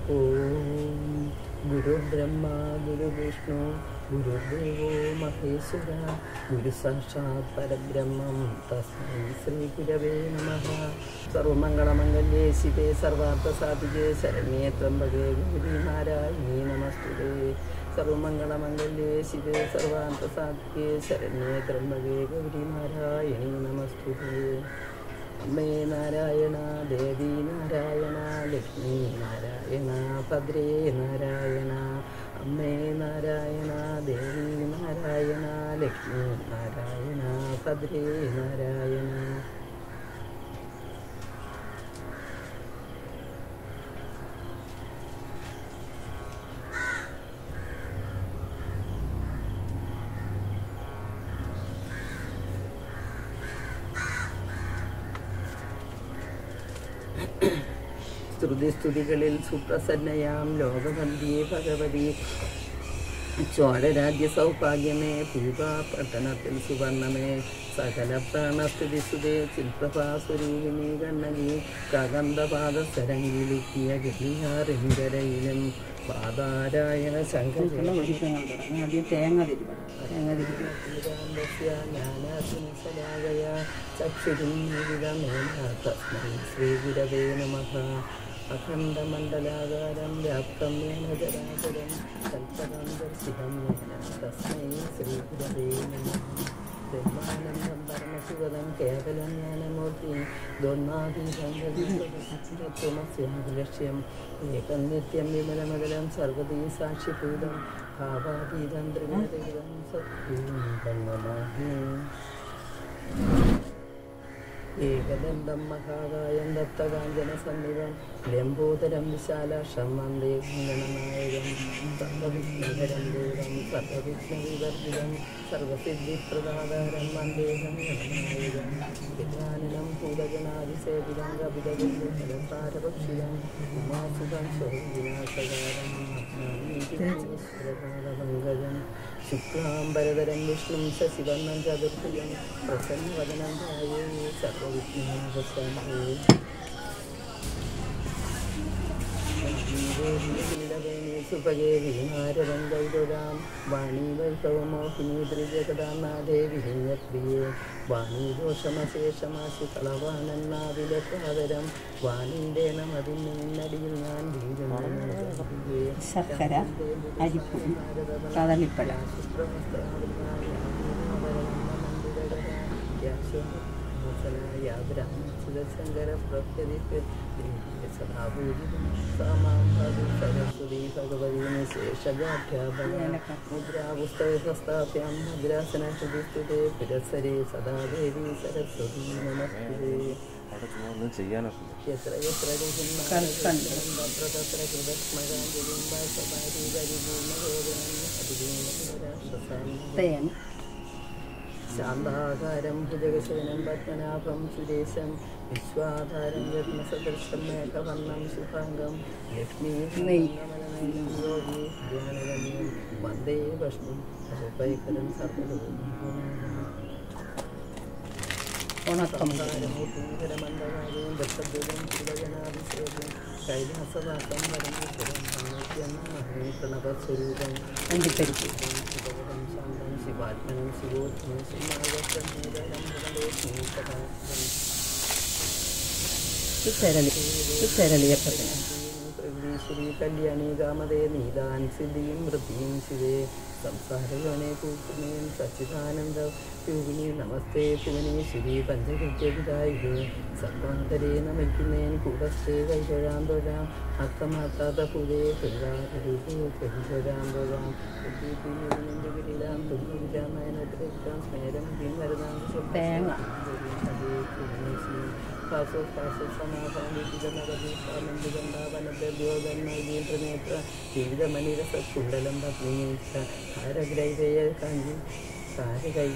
ഓം ഗുരുബ്രഹ്മ ഗുരുവിഷ്ണു ഗുരുദേവോ മഹേശ്വര ഗുരു സാക്ഷാത് പരബ്രഹ്മം തസ്മൈ ശ്രീ ഗുരവേ നമഃ സർവമംഗളമംഗല്യേ ശിവേ സർവാർത്ഥസാധികേ ശരണ്യേ ത്രംബകേ ഗൗരി നാരായണീ നമസ്തുതേ സർവമംഗളമംഗല്യേ ശിവേ സർവാർത്ഥസാധികേ ശരണ്യേ ത്രംബകേ ഗൗരി നാരായണീ നമസ്തുതേ അമ്മേ നാരായണ ദേവി നാരായണ ലക്ഷ്മി നാരായണ ഭദ്രേ നാരായണ അമ്മേ നാരായണ ദേവി നാരായണ ലക്ഷ്മി നാരായണ ഭദ്രേ നാരായണ സ്തുതിസ്തുതികളിൽ സുപ്രസന്നയാം ലോകവന്തിയെ ഭഗവതി ചോഴരാജ്യ സൗഭാഗ്യമേ പൂക പട്ടണത്തിൽ സുവർണമേ സകല പ്രാണസ്ഥിതി സുതേ ചിൽപ്രഭാസ്വരൂപിണി കണ്ണകി കകന്തപാദസരങ്കിലുക്കിയ ഗിരിയാറിങ്കരയിലും പാതാരായണ ശങ്കര ആദ്യം തേങ്ങ തിരുവണം തേങ്ങ തിരുവണം തസ്മൈ ശ്രീഗുരവേ നമഃ അഖണ്ഡമണ്ഡലാകാരം വ്യാപ്തം യേന ജരാചരം കൽപ്പകം ദർശിതം യേന തസ്മൈ ശ്രീഗുരവേ നമഃ ബ്രഹ്മാനന്ദം പരമശിവദം കേവലം ജ്ഞാനമൂർത്തി ദ്വന്ദ്വാതീതം ഏകം നിത്യം വിമലമകലം സർവതീ സാക്ഷിഭൂതം ഭാവാതീതം ത്രിഗതീതം സത്യം തന്മമാഹി ഏകദന്തം മഹാകായം ദത്തകാഞ്ചന സന്നിധം ലംബോദരം വിശാലാക്ഷം വന്ദേ ഗണനായകം സർവവിഘ്നകരം ദൂരം സർവവിഘ്നവിവർജിതം സർവസിദ്ധിപ്രദാതാരം വന്ദേഹം ഗണനായകം വിജ്ഞാനിനം ഭൂതഗണാതിസേവിതം കപിതകുലസാരപക്ഷിതം ഉമാസുതം സ്വവിനാശകാരം പങ്കജം ശുക്ലാംബരധരം വിഷ്ണും ശശിവർണം ചതുർഭുജം പ്രസന്നവദനം ധ്യായേ സർവവിഘ്നോപശാന്തേ സുഭഗേ വിമാരവം ഗൗരവാം വാണി വൈഭവമോഹിനി ത്രിജഗദാനാഥേ വിഹിഞ്ഞപ്രിയേ വാണി ദോഷമശേഷമാശു കളവാനന്നാവിലക്കാതരം വാണിൻ്റെ നമതിന്നടിയിൽ ഞാൻ വീഴുന്നു ശർക്കര അരിപ്പൊടി കദളിപ്പഴ ശങ്കര പ്രത്യതിക്ക് സരസ്വതി ഭഗവതി ശേഷജാഠ്യാപന മുദ്രാപുസ്തകസ്ഥാപ്യം ഭദ്രാസനസ്ഥിതേ പുരസരേ സദാ ദേവി സരസ്വതി നമസ്തേ അവിടെ ചുമ്മാ ഒന്നും ചെയ്യാനൊക്കെ എത്ര എത്ര കൽക്കണ്ട് തത്ര തത്ര കൃതസ്മകാഞ്ജലിം ഭാഷഭാരി പരിപൂർണ തേൻ ശാന്താകാരം ഭുജഗശയനം പത്മനാഭം സുരേശം വിശ്വാധാരം രത്നസദൃശം മേഘവർണം ശുഭാംഗം ലക്ഷ്മീ നെയ്യ്. യോഗി ധ്യാനഗമ്യം വന്ദേ ഭഷ്ണം ഉപൈകരം സർവലോകം ഉണക്കമുണ്ട് സംഹാരമൂർത്തിങ്കരമന്ദകാര്യം ദത്തദ്വയം ശിവജനാഭിഷേകം കൈലാസവാസം പരമേശ്വരം പ്രണവസ്വരൂപം അണ്ടിപ്പരിപ്പ് ശിവോഹം ശാന്തം ശിവാത്മനം ശിവോത്മം ശിവാഗം ചുറ്റരളി ചുറ്റരളിയപ്പത്തിന് പ്രകൃതീശ്വരി കല്യാണി കാമതേ നീതാൻ സിദ്ധിയും വൃത്തിയും ശിവേ സംസാരയോനെ കൂട്ടുമേൻ സച്ചിദാനന്ദ യോഗിനി നമസ്തേ ഭുവനേശ്വരി പഞ്ചവിദ്യവിതായികേ സർവാന്തരേ നമിക്കുന്നേൻ കൂടസ്ഥേ കൈതൊഴാം തൊഴാം അർത്ഥമാത്താത്ത പുതേ തൊഴാരൂപേ കൈതൊഴാം തൊഴാം ഗിരിരാം തുല്യം നയനോപരിക്കാം സ്മേരം പിൻവരുതാം തേങ്ങ പാസോ പാസോ സമാധാനിതനഗതിന്ദിഗന്ധാവനദ്യോഗന്നീന്ദ്രനേത്ര ജീവിതമണിരസകുണ്ടലം പത്നീച്ച ഹാരഗ്രൈവയ കാഞ്ചി ഹാരകൈ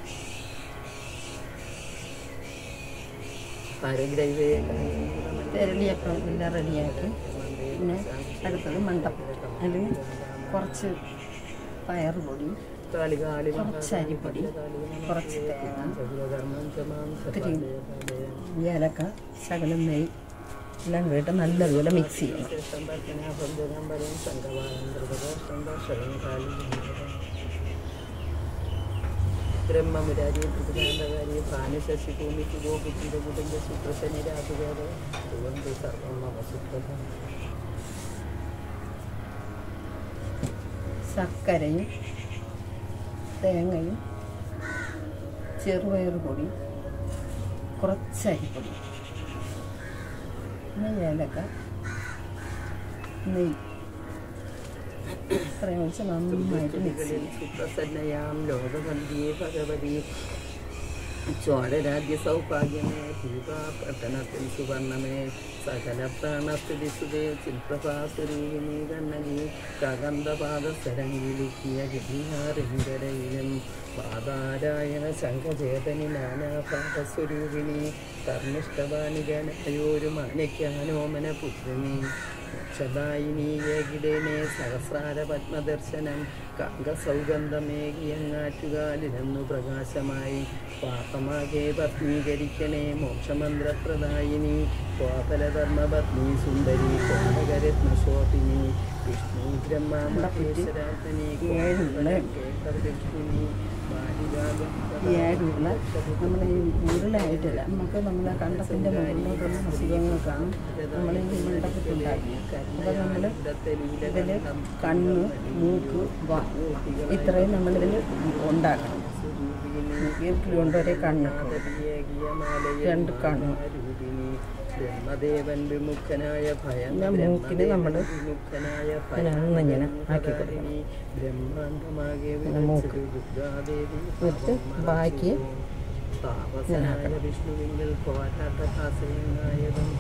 ഹാരഗ്രൈവയ തെരളിയപ്പം എല്ലാം റെഡിയാക്കി പിന്നെ അടുത്തത് മണ്ടപ്പം അതിൽ കുറച്ച് പയറുപൊടി കാളികാളി കുറച്ച് അരിപ്പൊടി കുറച്ച് തേങ്ങ ചതുരകർമ്മം ചമാം ഇത്തിരി ഏലക്ക ശകലം നെയ് എല്ലാം കേട്ട് നല്ലതുപോലെ മിക്സ് ചെയ്യണം ശേഷം പത്മനാഭം ദിഗംബരം സംഘവാദം ധ്രുവദർശം ദർശനം കാലി ബ്രഹ്മമുരാരി ത്രിപുരാന്തകാരി ഭാനുശശി ഭൂമിക്ക് ഗോപിച്ചിന്റെ കുടുംബ സുപ്രശനി രാജുവേദ ധ്രുവന്തു സർവം അവസുപ്രദം ശർക്കരയും തേങ്ങയും ചെറുപയർ പൊടി കുറച്ച് അരിപ്പൊടി പിന്നെ ഏലക്ക നെയ്യ് ഇത്രയും വെച്ച് നന്നായിട്ട് മിക്സ് ുകളിൽ ചെയ്യും സുപ്രസന്നയാം ലോകവന്ധ്യേ ഭഗവതി ചോരരാജ്യ സൗഭാഗ്യമേ ദീപാപട്ടണത്തിൽ സുവർണമേ സകല പ്രാണസ്ഥിതി സുതേ ചിൽപ്രഭാസുരൂപിണി കണ്ണകി കകന്തപാദസരങ്ങിലുക്കിയ ഗിരിയാറിങ്കരയിലും പാതാരായണ ശംഖചേതനി നാനാഭാഗസ്വരൂപിണി കർണിഷ്ടബാലികനായോരു മാണിക്യാനോമന പുത്രിണി മോക്ഷദായിനി ഏകിടേനെ സഹസ്രാര പത്മദർശനം കങ്കസൗഗന്ധമേകിയങ്ങാറ്റുകാലിലെന്നു പ്രകാശമായി പാപമാകെ ഭസ്മീകരിക്കണേ മോക്ഷമന്ത്രപ്രദായിനി കോപലധർമ്മപത്നി സുന്ദരി കോപകരത്നശോഭിനി വിഷ്ണു ബ്രഹ്മ മഹേശ്വരാത്മനി കേട്ടവലക്ഷ്മിനി ഈ ആടുള്ള നമ്മൾ ഈ ഉരുളായിട്ടില്ല നമുക്ക് നമ്മളെ കണ്ടത്തിൻ്റെ മുകളിലോട്ടുള്ള അസുഖങ്ങൾ കാണും നമ്മൾ ഈ മണ്ഡപത്തിലുണ്ടാക്കി അപ്പോൾ നമ്മൾ ഇതിൽ കണ്ണ് മൂക്ക് വാ ഇത്രയും നമ്മളിതിൽ ഉണ്ടാക്കണം വീട്ടിലുണ്ട് ഒരേ കണ്ണ് രണ്ട് കണ്ണ് ബ്രഹ്മദേവൻ വിമുഖനായ ഭയം പിന്നെ മൂക്കിന് നമ്മള് വിമുഖനായ ഇങ്ങനെ ഒന്നിങ്ങനെ ആക്കി കൊടുക്കണം ബ്രഹ്മാണ്ടമാകെ പിന്നെ മൂക്ക് ദുർഗാദേവി എന്നിട്ട് ബാക്കി താപസനായ വിഷ്ണുവിങ്കിൽ പോരാട്ട ഭാസയനായതും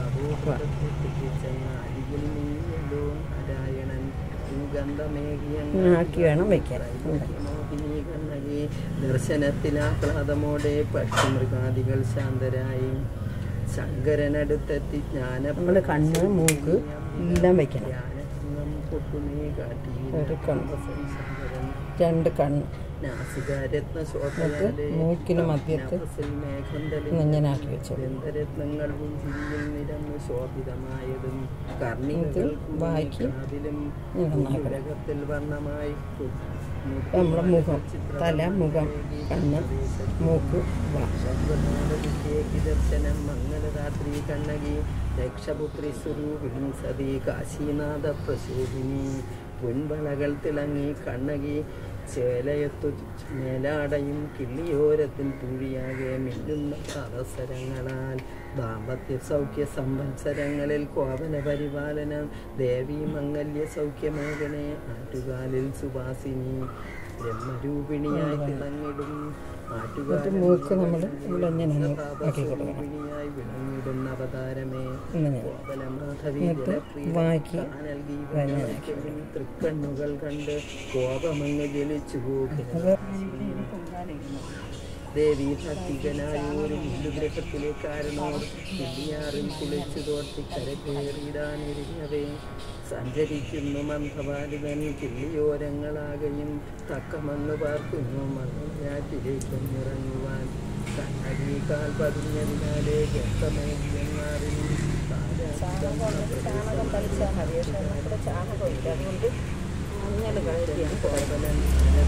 അരികിൽ നീയല്ലോ നാരായണൻ ഇങ്ങനെ ആക്കി വേണം വയ്ക്കാൻ ഉണ്ടാക്കി. മോഹിനി കണ്ണകി ദർശനത്തിലാഹ്ലാദമോടെ പക്ഷിമൃഗാദികൾ ശാന്തരായി ശങ്കരനടുത്തെത്തി ജ്ഞാന നമ്മൾ കണ്ണ് മൂക്ക് എല്ലാം വയ്ക്കണം ജ്ഞാനഭംഗം പൊട്ടുമേ കാട്ടി ഒരു കണ്ണ് ശങ്കരൻ രണ്ട് കണ്ണ് നാസികാരത്ന എന്നിട്ട് മൂക്കിന് മധ്യത്ത് ഇങ്ങനെ ആക്കി വെച്ചോളൂ ഗന്ധരത്നങ്ങൾ പുഞ്ചിരിയിൽ നിരന്ന് ശോഭിതമായതും ഇത് ബാക്കി അതിലും നന്നാക്കണം ഉലകത്തിൽ വർണ്ണമായി നമ്മളെ മുഖം തല മുഖം കണ്ണ് മൂക്ക് വാ ദർശനം മംഗളരാത്രി കണ്ണകി രക്ഷപുത്രി സ്വരൂപിണി സതി കാശീനാഥ പ്രശോഭിനി പൊൻവളകൾ തിളങ്ങി കണ്ണകി ചേലയത്തു മേലാടയും കിള്ളിയോരത്തിൽ തുഴിയാകെ മിന്നുന്ന അവസരങ്ങളാൽ ദാമ്പത്യ സൗഖ്യ സംവത്സരങ്ങളിൽ കോവല പരിപാലനം ദേവി മംഗല്യ സൗഖ്യമേഖനെ ആറ്റുകാലിൽ സുവാസിനി ബ്രഹ്മരൂപിണിയായി തിളങ്ങിടും എന്നിട്ട് മൂക്ക് നമ്മൾ ഇവിടെ ഇങ്ങനെ ഒന്ന് ആക്കി കൊടുക്കണം ആറ്റുകാലിൽ വിളങ്ങിടുന്ന അവതാരമേ ഇങ്ങനെ കോവലമാധവി എന്നിട്ട് ജലപ്രിയ ബാക്കി നൽകി വയനാക്കി തൃക്കണ്ണുകൾ കണ്ട് കോപമങ്ങ് ജലിച്ചു പോകും അത് ദേവി ഭക്തികനായ ഒരു ഹിന്ദുഗ്രഹത്തിലെ കാരണോ കിള്ളിയാറിൽ കുളിച്ചു തോർത്തി കരകയറിയിടാനിരുന്നവേ സഞ്ചരിക്കുന്നു മന്ദബാലികൻ കിള്ളിയോരങ്ങളാകെയും തക്കമങ്ങ് പാർക്കുന്നു മണ്ണാറ്റിലേക്കൊന്നിറങ്ങുവാൻ കണ്ണകി കാൽ പതിഞ്ഞതിനാലെ ഗർത്തമേറിയങ്ങാറിൽ അതുകൊണ്ട് മഞ്ഞൾ കയറ്റിയാണ് കോപലൻ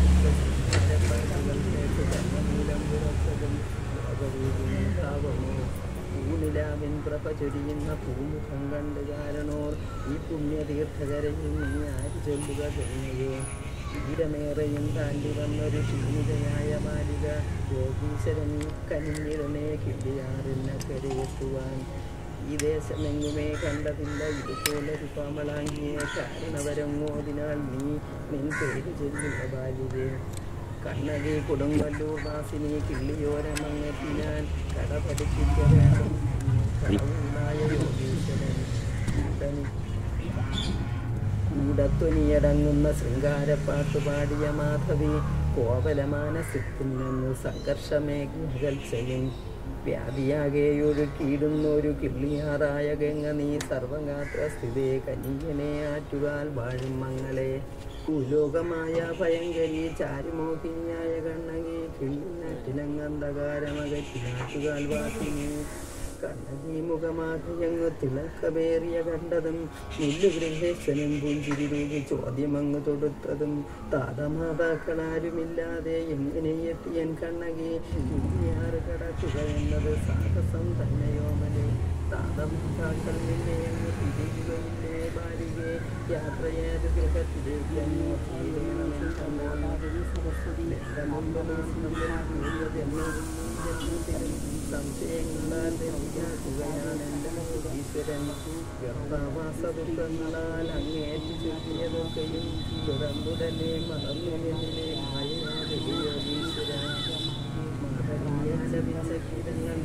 പൂനിലാവിൻ പ്രഭ ചൊരിയുന്ന പൂമുഖം കണ്ട് കാരണോർ ഈ പുണ്യതീർത്ഥകരയിൽ നീ ആര് ചൊല്ലുക കഴിഞ്ഞയോ തീരമേറെയും താണ്ടി വന്നൊരു ക്ഷീണിതയായ ബാലിക യോഗീശ്വരൻ കനിഞ്ഞിടമേ കിള്ളിയാറിന് കരയെത്തുവാൻ ഈ ദേശമെങ്ങുമേ കണ്ടതില്ല ഇതുപോലൊരു കോമളാങ്കിയെ കാരണവരങ്ങോതിനാൽ നീ നിൻ പേര് ചൊല്ലുക ബാലികേ കണ്ണകി കൊടുങ്ങല്ലൂർ വാസിനി കിള്ളിയോരമങ്ങെത്തിനാൻ കട പഠിപ്പിക്ക വേണം കടവുണ്ടായ യോഗീശ്വരൻ ഉടൻ കൂടത്തൊനിയടങ്ങുന്ന ശൃംഗാരപ്പാട്ട് പാടിയ മാധവി കോവല മാനസിത്തിൽ നിന്ന് സംഘർഷമേഖൽച്ചയും വ്യാധിയാകെ ഒഴുക്കിയിടുന്നൊരു കിള്ളിയാറായ ഗംഗ നീ സർവഗാത്ര സ്ഥിതേ കനിയനെ ആറ്റുകാൽ വാഴും മങ്ങളെ ഭൂലോകമായ ഭയങ്കരി ചാരുമോഹിനിയായ കണ്ണകി കിള്ളിനാറ്റിലങ്ങന്ധകാരമകറ്റി നാട്ടുകാൽ വാസിനി കണ്ണകി മുഖമാകയങ്ങ് തിളക്കമേറിയ കണ്ടതും മുല്ലുഗൃഹേശനും പുഞ്ചിരി തൂകി ചോദ്യമങ്ങ് തൊടുത്തതും താതമാതാക്കളാരുമില്ലാതെ എങ്ങനെ എത്തിയൻ കണ്ണകി ഇനിയാറ് കടക്കുക എന്നത് സാഹസം തന്നെയോമലെ താതമാതാക്കൾ നിന്നെ അങ്ങ് തിരിയുകയില്ലേ ബാലികെ യാത്രയേത് ഗൃഹത്തിലേക്ക് അങ്ങ് തീരണമെന്ന് സംശയങ്ങളാൽ ധരിക്കുകയാണ് എൻ്റെ ഈശ്വരൻ ഗർഭവാസദുഃഖങ്ങളാൽ അങ്ങേറ്റ് ചുറ്റിയതൊക്കെയും തുറന്നുടനെ മറന്നു എന്നിലെ മായയാകുകയോ ഈശ്വരൻ മാതരിയാലപിച്ച ഗീതങ്ങൾ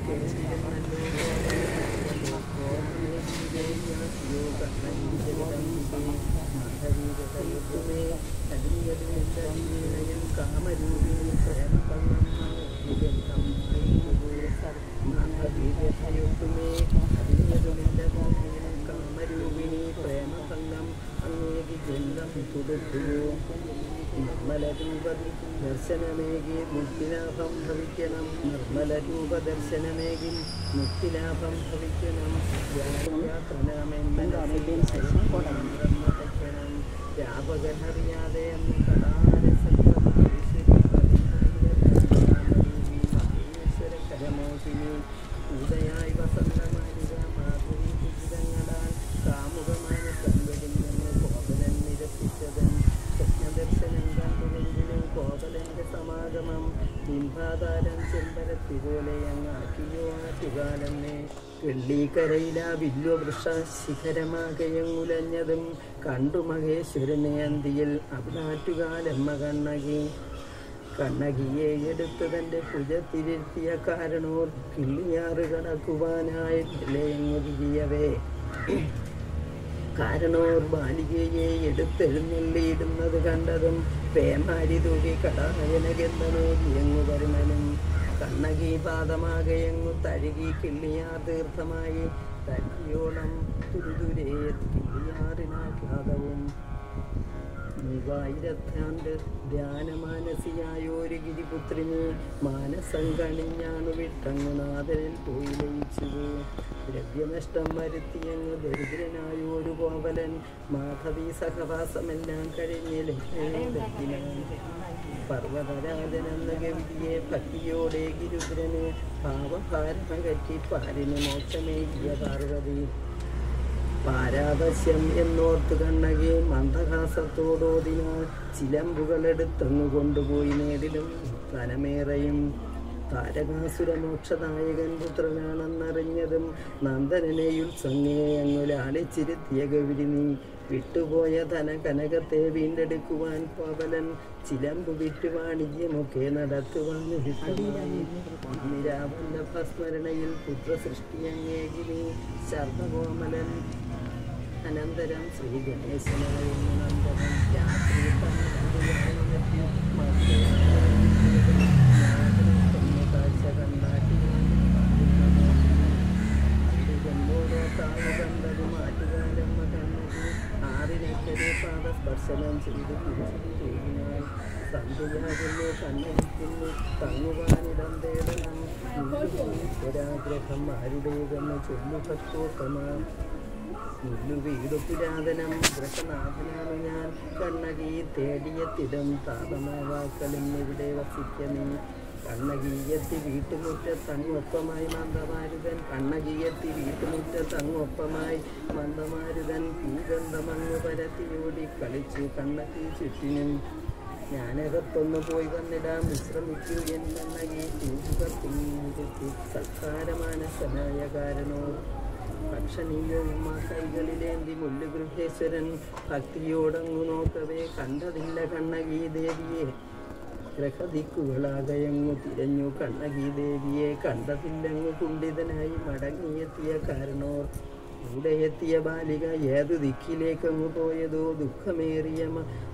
കാമരൂപിണി കാമരൂപിണി പ്രേമഭംഗം അങ്ങേക്ക് ജന്മം തുടുത്തുവോ നിർമ്മല രൂപതി ദർശനമേകി മുക്തിലാഭം ഭവിക്കണം നിർമ്മല രൂപ ദർശനമേകി മുക്തിലാഭം ഭവിക്കണം വ്യാപകനറിയാതെ അന്ന് കടാര കരമോഹിനി ഉദയായി വസന്തമാലിക മാധുരി കുജിതങ്ങളാൽ കാമുകമായ കൺകളിൽ നിന്ന് കോപലൻ നിരസിച്ചതൻ സ്വപ്നദർശനം കണ്ടുവെങ്കിലും കോപലന്റെ സമാഗമം ബിംബാതാരം ചെമ്പരത്തി പോലെ അങ്ങാക്കിയോ ആറ്റുകാലെന്നെ വെള്ളിക്കരയില വില്വവൃക്ഷ ശിഖരമാകയങ്ങുലഞ്ഞതും കണ്ടു മഹേശ്വരനെ അന്തിയിൽ അവിടാറ്റുകാലമ്മ കണ്ണകി കണ്ണകിയെ എടുത്ത് തൻ്റെ ഭുജത്തിരുത്തിയ കാരണോർ കിള്ളിയാറ് കടക്കുവാനായി നിലയങ്ങുതിരിയവേ കാരണോർ ബാലികയെ എടുത്തെഴുന്നള്ളിയിടുന്നത് കണ്ടതും പേമാരി തൂകി കടായനകെന്തമേകിയങ്ങു വരുമനും കണ്ണകി പാദമാകയങ്ങു തഴുകി കിള്ളിയാർ തീർത്ഥമായി തല്ലിയോളം തുരുതുരേ കിള്ളിയാറിനാഘാതവും മൂവായിരത്താണ്ട് ധ്യാനമാനസിയായൊരു ഗിരിപുത്രിനെ മാനസം കണിഞ്ഞാണു വിട്ടങ്ങു നാഥനിൽ പോയി ലയിച്ചു ദ്രവ്യനഷ്ടം വരുത്തിയങ്ങ് ദരിദ്രനായൊരു കോവലൻ മാധവി സഹവാസമെല്ലാം കഴിഞ്ഞ് ലക്ഷ്മിയിലെത്തിനാൻ പർവ്വതരാജനെന്ന ഗവിയെ ഭക്തിയോടെ ഗിരുദ്രന് ഭാവഭാരമകറ്റി പാരിന് മോക്ഷമേകിയ പാർവതി പാരാവശ്യം എന്നോർത്ത് കണ്ണകെ മന്ദഹാസത്തോടോതിനാൽ ചിലമ്പുകളെടുത്തങ്ങു കൊണ്ടുപോയി നേടിലും ധനമേറെയും താരകാസുരമോക്ഷനായകൻ പുത്രനാണെന്നറിഞ്ഞതും നന്ദനനെയുത്സംഗേ അങ്ങു ലാളിച്ചിരുത്തിയ ഗൗരി നീ വിട്ടുപോയ ധന കനകത്തെ വീണ്ടെടുക്കുവാൻ പവലൻ ചിലമ്പ് വിറ്റു വാണിജ്യമൊക്കെ നടത്തുവാൻ നിരാവല്ലഭ സ്മരണയിൽ പുത്രസൃഷ്ടി അങ്ങേകിനി ശർമ്മകോമലൻ അനന്തരം ശ്രീ ഗണേശനായി നന്ദനം രാത്രി കാഴ്ച കണ്ടാട്ടി കണ്ടോടോ താഴെ കണ്ടത് മാറ്റുകാലമ്മ കണ്ണകി ആറിനക്കരെ പാദസ്പർശനം ചെയ്ത് തിരിച്ചിരിക്കാൻ സന്ധ്യയാകുന്നു കണ്ണടിക്കുന്നു തങ്ങുവാനിടം തേടണം ഒരാഗ്രഹം ആരുടേതെന്ന് ചൊല്ലു ഭക്തോത്തമ മുല്ലു വീടു പുരാതനം ഗൃഹനാഥനാണ് ഞാൻ കണ്ണകി തേടിയെത്തിടം താപമാവാക്കളും ഇവിടെ വസിക്കണേ കണ്ണകീയത്തി വീട്ടുമുറ്റത്തങ്ങൊപ്പമായി മന്ദമാരുതൻ കണ്ണകീയത്തി വീട്ടുമുറ്റത്തങ്ങൊപ്പമായി മന്ദമാരുതൻ പൂഗന്ധമങ്ങ് പരത്തിയോടി കളിച്ചു കണ്ണകി ചുറ്റിനും ഞാനകത്തൊന്ന് പോയി വന്നിടാം വിശ്രമിക്കൂ എൻ കണ്ണകി തൂക്കുകത്തിൽ സത്കാരമാനസനായ കാരണോ ഭക്ഷണീയവും ആ കൈകളിലേന്തി മുല്ലുഗൃഹേശ്വരൻ ഭക്തിയോടങ്ങു നോക്കവേ കണ്ടതില്ല കണ്ണകി ദേവിയെ ഗ്രഹദിക്കുകളാകയങ്ങു തിരഞ്ഞു കണ്ണകി ദേവിയെ കണ്ടതില്ലങ്ങു കുണ്ഠിതനായി മടങ്ങിയെത്തിയ കാരണോർ കൂടെ എത്തിയ ബാലിക ഏതു ദിക്കിലേക്കങ്ങു പോയതോ ദുഃഖമേറിയ മ-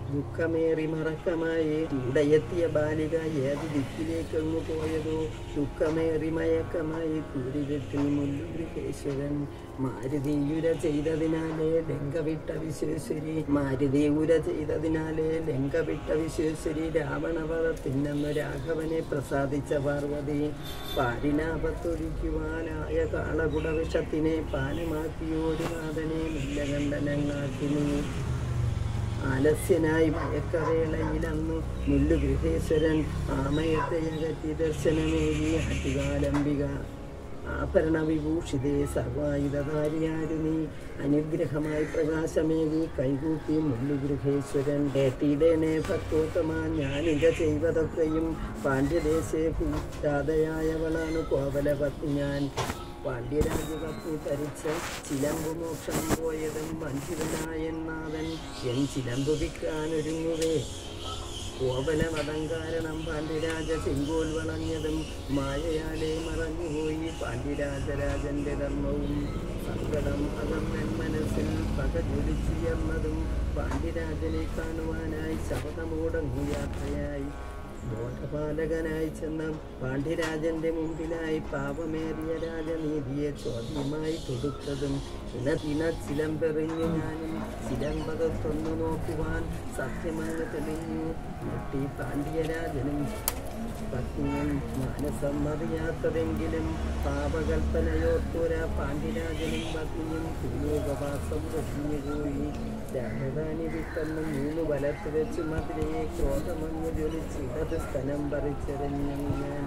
ദുഃഖമേറി മറക്കമായി കൂടെയെത്തിയ ബാലിക ഏത് ദിക്കിലേക്കങ്ങു പോയതോ ദുഃഖമേറി മയക്കമായി കൂരിരുട്ടിൽ മുല്ലുഗൃഹേശ്വരൻ മാരുതിയുര ചെയ്തതിനാലേ ലങ്കവിട്ട വിശ്വേശ്വരി മാരുതി ഉര ചെയ്തതിനാലേ ലങ്കവിട്ട വിശ്വേശ്വരി രാവണവധത്തിനെന്നു രാഘവനെ പ്രസാദിച്ച പാർവതി പാരിനാപത്തൊഴിക്കുവാനായ കാളകുടവിഷത്തിനെ പാനമാക്കിയോടി നാഥനെ മില്ലകണ്ഠനങ്ങാക്കി നീ ആലസ്യനായി മയക്കവേളയിൽ അന്നു മുല്ലുഗൃഹേശ്വരൻ ആമയത്തെ അകറ്റി ദർശനമേകി ആറ്റുകാലംബിക ആഭരണ വിഭൂഷിതേ സർവായുധധാരിയാരു നീ അനുഗ്രഹമായി പ്രകാശമേകി കൈകൂപ്പി മുല്ലുഗൃഹേശ്വരൻ കേട്ടിടേനെ ഭക്തോത്തമ ഞാനിക ചെയ്വതൊക്കെയും പാണ്ഡ്യദേശേ ഭൂരാതയായവളാണ് കോവലപത്നി ഞാൻ പാണ്ഡ്യരാജപത്നി ധരിച്ച ചിലമ്പു മോക്ഷം പോയതും വഞ്ചിതനായനാഥൻ എൻ ചിലമ്പു വിൽക്കാനൊരുങ്ങുവേ കോവലവധം കാരണം പാണ്ഡ്യരാജ ചെങ്കോൽ വളഞ്ഞതും മായയാലെ മറഞ്ഞുപോയി പാണ്ഡ്യരാജരാജന്റെ ധർമ്മവും സങ്കടം അകമ്മൻ മനസ്സിൽ പക ജ്വലിച്ചുയർന്നതും പാണ്ഡ്യരാജനെ കാണുവാനായി ശബദമോടങ്ങു യാത്രയായി ബോധപാലകനായി ചെന്ന പാണ്ഡ്യരാജന്റെ മുമ്പിലായി പാപമേറിയ രാജനീതിയെ ചോദ്യമായി കൊടുത്തതും ഇണതിണ ചിലമ്പെറിഞ്ഞു ഞാനും ചിലമ്പകത്തൊന്നു നോക്കുവാൻ സത്യമങ്ങ് തെളിഞ്ഞു ഞെട്ടി പാണ്ഡ്യരാജനും പത്നിയും മാനസം മറിയാത്തതെങ്കിലും പാപകൽപ്പനയോർത്തുര പാണ്ഡ്യരാജനും പത്നിയും കുഞ്ഞുപവാസം വെട്ടിഞ്ഞുപോയി രാജധാനി വിട്ടെന്നും മൂന്ന് വലത്ത് വെച്ച് മധുരയെ ക്രോധമങ്ങ് ജ്വലിച്ച് ഇടത് സ്ഥലം പറിച്ചെറിഞ്ഞു ഞാൻ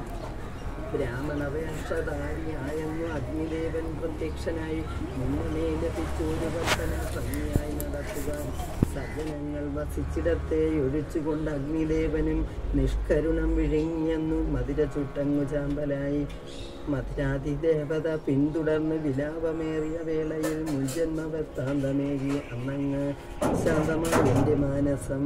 ബ്രാഹ്മണവേഷധാരിയായെന്നു അഗ്നിദേവൻ പ്രത്യക്ഷനായി മുന്നമേ ലഭിച്ചൊരു വർത്തന ഭംഗിയായി നടത്തുക സജ്ജനങ്ങൾ വസിച്ചിടത്തെ ഒഴിച്ചുകൊണ്ട് അഗ്നിദേവനും നിഷ്കരുണം വിഴുങ്ങിയെന്നു മധുര ചുട്ടങ്ങു ചാമ്പലായി മധുരാതിദേവത പിന്തുടർന്ന് വിലാപമേറിയ വേളയിൽ മുൻജന്മവൃത്താന്തമേകി അന്നങ്ങ് ശാന്തമായി എൻ്റെ മാനസം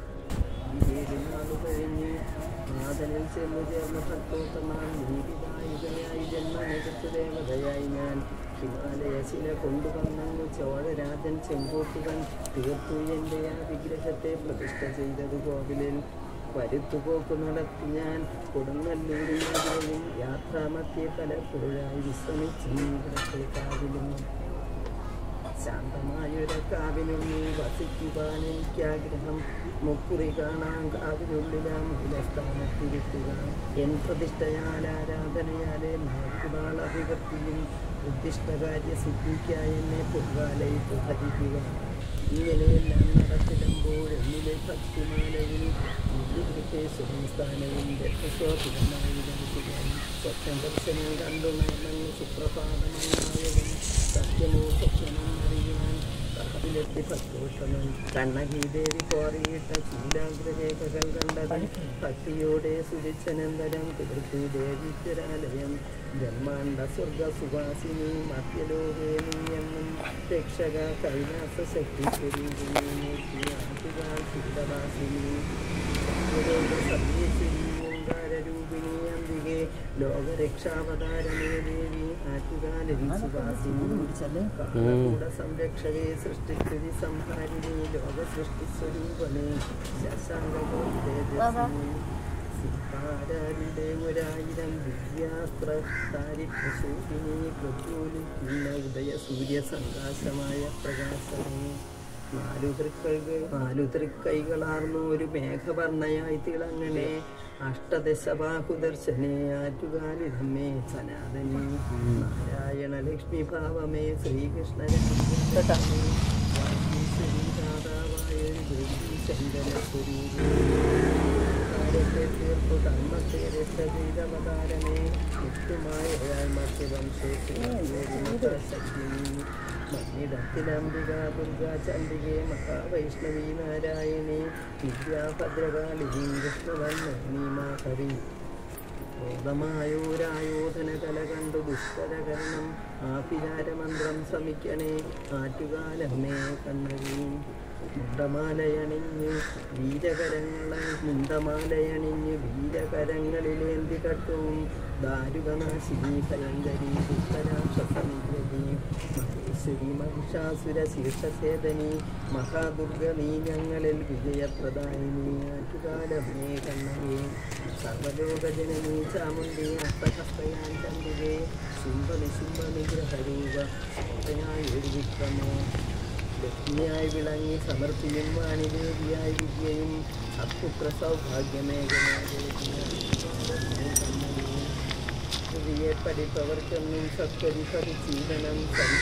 കഴിഞ്ഞ് ആദനിൽ ചെന്നു ചേർന്ന ഭക്തോത്തമാൻ നീതിവായുകയായി ജന്മമെടുത്ത് ദേവതയായി ഞാൻ ഹിമാലയ ശില കൊണ്ടുവന്നു ചോഴരാജൻ ചെങ്കോട്ടുവൻ തീർത്തു എൻ്റെ ആ വിഗ്രഹത്തെ പ്രതിഷ്ഠ ചെയ്തത് കോവിലിൽ വരുത്തുപോക്ക് നടത്തി ഞാൻ കൊടുങ്ങല്ലൂരിലും യാത്രാമധ്യേ പലപ്പോഴായി വിശ്രമിച്ചു ഇവിടത്തെ കാവിലും ശാന്തമായൊരു കാവിനുള്ളിൽ വസിക്കുവാൻ എനിക്കാഗ്രഹം മുക്കുറി കാണാൻ കാവിനുള്ളിലാം മൂലസ്ഥാനത്തിരിക്കുക എൻ പ്രതിഷ്ഠയാൽ ആരാധനയാലെ നാക്കുനാൾ അഭിവൃത്തിയും ഉദ്ദിഷ്ടകാര്യ സിദ്ധിക്കായി എന്നെ പൊതുവാലയിട്ട് ഭരിക്കുക ഇങ്ങനെയെല്ലാം നടത്തിടുമ്പോൾ എന്നിലെ ഭക്തിമാലയിൽ മുല്ലുകൃഷ്ണ സ്ഥാനവും രക്തശോഭിതമായി നടത്തുവാൻ സ്വപ്ന ദർശനം കണ്ടു നടന്നു സുപ്രഭാതമായവൻ സത്യമോ സ്വപ്നമോ അറിയാൻ കാവിലെത്തി ഭക്തോഷമൻ കണ്ണകി ദേവി കോറിയിട്ട ശീലാഗ്രരേഖകൾ കണ്ടത് ഭക്തിയോടെ സുരിച്ചനന്തരം തീർത്തു ദേവീശ്വരാലയം ബ്രഹ്മാണ്ട സ്വർഗ സുവാസിനി മധ്യലോകേ നീയെന്നും രക്ഷക കൈലാസ ശക്തി ശരീരവാസിനി സത്യേശ്വരി ഓങ്കാരൂപിണി അംബികെ ലോകരക്ഷാവതാരമേ ദേവി ആറ്റുകാലരി സുവാസിനി കാളകൂട സംരക്ഷകേ സൃഷ്ടിസ്ഥിതി സംഹാരിണി ലോക സൃഷ്ടി സ്വരൂപമേ ശശാങ്കോപേദസിനി സിത്താരാരുടെ ഒരായിരം ദിവ്യാസ്ത്ര താരിപ്രസൂപിനി പ്രജ്വലിക്കുന്ന ഉദയ സൂര്യ സങ്കാശമായ പ്രകാശമേ നാലു തൃക്കൈകൾ നാലു തൃക്കൈകളാർന്നു ഒരു മേഘവർണ്ണയായി തിളങ്ങണേ അഷ്ടദശ ബാഹുദർശനേ ആറ്റുകാലിതമ്മേ സനാതനി നാരായണ ലക്ഷ്മി ഭാവമേ ശ്രീകൃഷ്ണ രാധാവായ ശങ്കര സ്വരൂപേ കാലത്തെ തീർപ്പു കർമ്മത്തെ രക്ഷ ചെയ്തവതാരമേ മുക്തുമായ മന്നിടത്തിലംബിക ദുർഗ ചണ്ഡികെ മഹാവൈഷ്ണവി നാരായണി വിദ്യാഭദ്രകാളിനി കൃഷ്ണവന്നി മാധവി ക്രോധമായോരായോധന കല കണ്ടു ദുഷ്കരകരണം ആഭിചാരമന്ത്രം ശമിക്കണേ ആറ്റുകാലമ്മേ കണ്ണകി മുണ്ടമാലയണിഞ്ഞ് വീരകരങ്ങളെ മുണ്ടമാലയണിഞ്ഞ് വീരകരങ്ങളിലേന്തി കട്ടും ദാരുകനാശിനി ഭയങ്കരി ദുഷ്ടരാക്ഷസനിഗ്രഹി മഹേശ്വരി മഹിഷാസുര ശീർഷസേതനി മഹാദുർഗ നീ ഞങ്ങളിൽ വിജയപ്രദായിനി ആറ്റുകാലമേ കണ്ണവേ സർവലോകജനനീ ചാമുണ്ടി അഷ്ടഹസ്തയാൻ ചന്ദ്രേ ശുംഭ നിശുംഭ നിഗ്രഹരൂപ ശോഭയായി ഒരു വിക്രമോ ലക്ഷ്മിയായി വിളങ്ങി സമർപ്പിയും വാണിദേവിയായി വിദ്യയും അത്പുത്ര സൗഭാഗ്യമേഖലയെ പഠിപ്പവർക്കെന്നും സത്വരി പരിശീലനം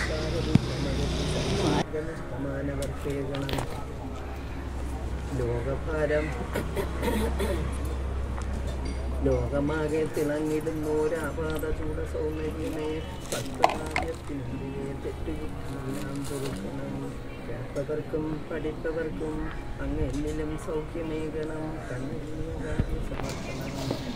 സംസാരമാനവർക്കേകണം ലോകഭാരം ലോകമാകെ തിളങ്ങിടുന്നോരാപാത ചൂട സൗന്ദര്യമേ പത്മകാര്യത്തിനെതിരെ തെറ്റുകുറ്റമെല്ലാം പൊറുക്കണം കേട്ടവർക്കും പഠിപ്പവർക്കും അങ്ങ് എന്നിലും സൗഖ്യമേകണം കണ്ണിലും കാര്യ സമർപ്പണം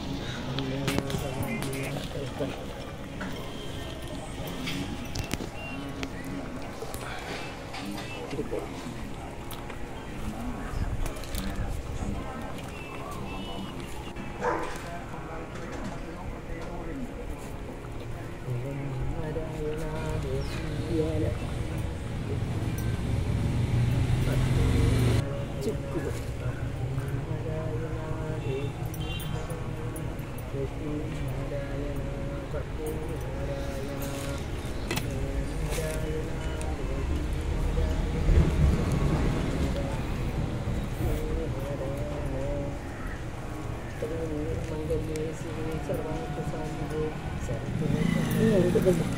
മംഗല്യേ ശിവേ സർവാർത്ഥ സാധികേ സർവ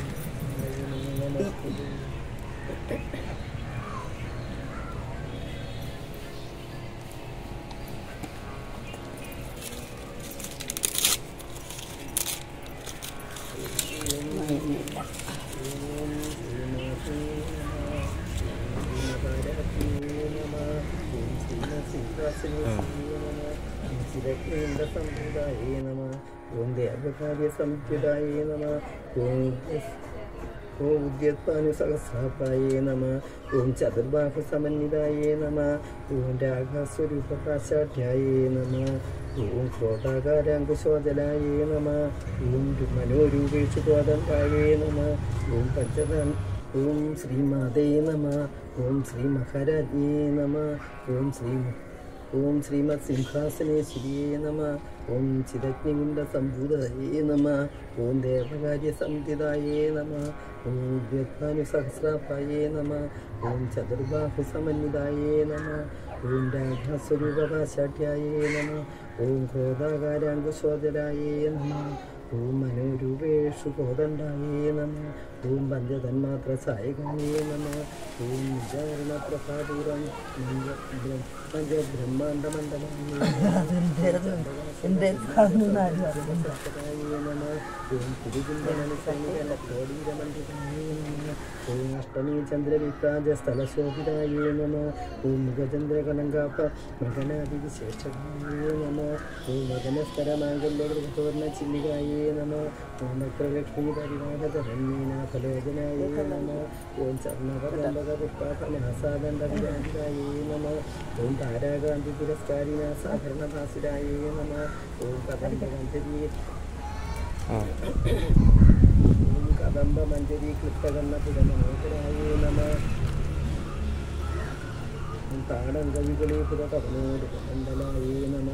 സമ്പ്രദായേ നമ ഓം ദേവകാര്യ സംയുതായേ നമ ഓം ഓം ഉദ്യത്വാനുസഹസ്രാപായേ നമ ഓം ചതുർബാഹു സമന്വിതായേ നമ ഓം രാഗസ്വരൂപപ്രാശാഠ്യായേ നമ ഓം ക്രോധാകാരാങ്കുശോദലായേ നമ ഓം മനോരൂപേഷു കോദന്തായേ നമ ഓം പഞ്ചദാൻ ഓം ശ്രീമാതേ നമ ഓം ശ്രീ മഹാരാജ്ഞേ നമ ഓം ശ്രീ ഓം ശ്രീമത് സിംഹാസനേശ്വരിയേ നമ ഓം ചിരജ്ഞകുണ്ട സംഭൂതയേ നമ ഓം ദേവകാര്യ സംഹിതായേ നമ ഓം വ്യത്മാനുസഹസ്രാപായേ നമ ഓം ചതുർബാഹു സമന്വിതായേ നമ ഓം രാഘസ്വരൂപപാശാഠ്യായേ നമ ഓം ക്രോധാകാരാങ്കുശോദരായേ നമ ഓം മനോരൂപേഷു കോദണ്ഡായേ നമ ഓം പഞ്ചതന്മാത്ര സായകായേ നമ ഓം നിജാരണ പ്രഭാപൂരം ഓം അഷ്ടമി ചന്ദ്രവിപ്രാജ സ്ഥലശോഭിതായേ നമ ഓം മുഖചന്ദ്രകലങ്കാപ്പ മൃഗനാദിവിശേഷകായേ നമ ഓം മകനസ്തരമാംഗല്യപൂർണ്ണ ചില്ലികായേ നമ ഓം വക്രലക്ഷ്മി പരിവാഹധരണ്യനാഥലോചനായേ നമ ഓം ചർമ്മകലംബകപുഷ്പാഫലഹസാദണ്ഡവിരാജിതായേ നമ ഓം താരാകാന്തി പുരസ്കാരിണ സാധാരണഭാസിരായേ നമ ഓം കദംബമഞ്ജരി ഓം കദംബമഞ്ജരി ക്ലിപ്തകർണ പുരമനോഹരായേ നമ ഓം താടങ്കവികളി പുരകവനോട് മണ്ഡലായേ നമ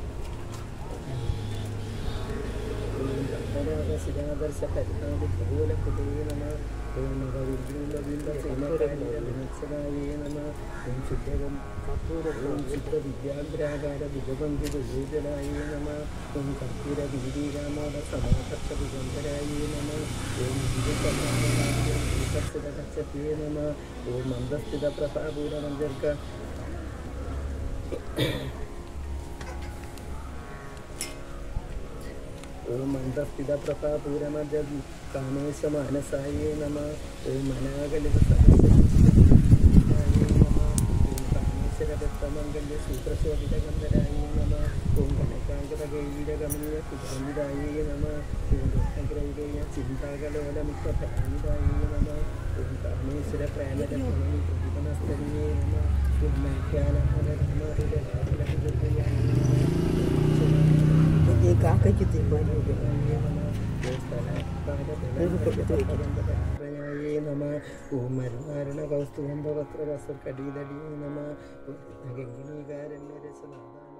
ശിരാദർശ ഹരിനാഥ് പ്രഭൂലക്കുതേ നമ ഓം നവവിന്ദുലവിന്ദസേനകാരിണമത്സരായേ നമ ഓം ശുദ്ധകം ഓം ശുദ്ധ വിദ്യാഗ്രാകാര വിജപങ്കിതൂജലായേ നമ ഓം കർപ്പൂര വീരീരാമോദ സമാകർഷ വിഗന്ധരായേ നമ ഓം വിജയകർഷിതകച്ചത്തേ നമ ഓം മന്ദസ്ഥിത പ്രഭാപൂരമഞ്ജർക്ക ഓം മന്ദസ്ഥിത പ്രഭാപൂരമജതി കാമേശമാനസായേ നമ ഓം അനാകലിത സഹസ്രായേ നമ ഓം കാമേശ്വരദത്തമംഗല്യ സൂത്രശോഭിതഗന്ധരായേ നമ ഓം കനകാങ്കതഗൈരകമനീയ സുഗന്ധിതായേ നമ ഓം കൃഷ്ണഗ്രൈരേയ ചിന്താകലോലമിത്രഫലാനിതായേ നമ ഓം കാമേശ്വര പ്രേമരത്നമണി പ്രതിപനസ്തരിയേ നമ ഓം വ്യാഖ്യാനഹരമഹരിതരാജലഹൃദയായേ ഈ കാക്കയ്ക്ക് തീരുമാനം നമ ഓം മരുമാരണ കൗസ്തുഭം പത്ര വസ്ത്ര കടീതടീ നമ ഗംഗിനീകാരണ്യ രസനാഥ